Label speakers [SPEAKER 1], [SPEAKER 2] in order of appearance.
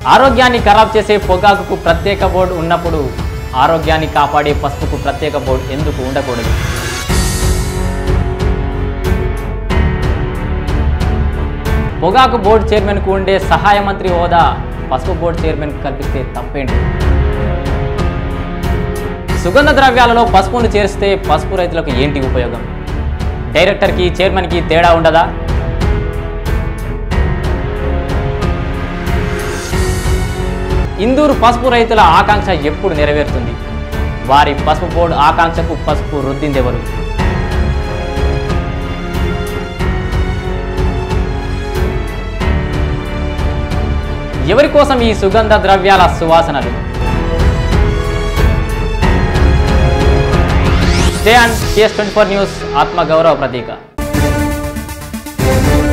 [SPEAKER 1] ఆరోగ్యాన్ని ఖరాబ్ చేసే పొగాకుకు ప్రత్యేక బోర్డు ఉన్నప్పుడు ఆరోగ్యాన్ని కాపాడే పసుపుకు ప్రత్యేక బోర్డు ఎందుకు ఉండకూడదు పొగాకు బోర్డు చైర్మన్కు ఉండే సహాయ మంత్రి హోదా పసుపు బోర్డు చైర్మన్కు కల్పిస్తే తప్పేంటి సుగంధ ద్రవ్యాలలో పసుపును చేరిస్తే పసుపు రైతులకు ఏంటి ఉపయోగం డైరెక్టర్కి చైర్మన్కి తేడా ఉండదా ఇందూరు పసుపు రైతుల ఆకాంక్ష ఎప్పుడు నెరవేరుతుంది వారి పసుపు బోర్డు ఆకాంక్షకు పసుపు రుద్దిందెవరు ఎవరి కోసం ఈ సుగంధ ద్రవ్యాల సువాసనలు stay and TS twenty four news ఆత్మగౌరవ ప్రతీక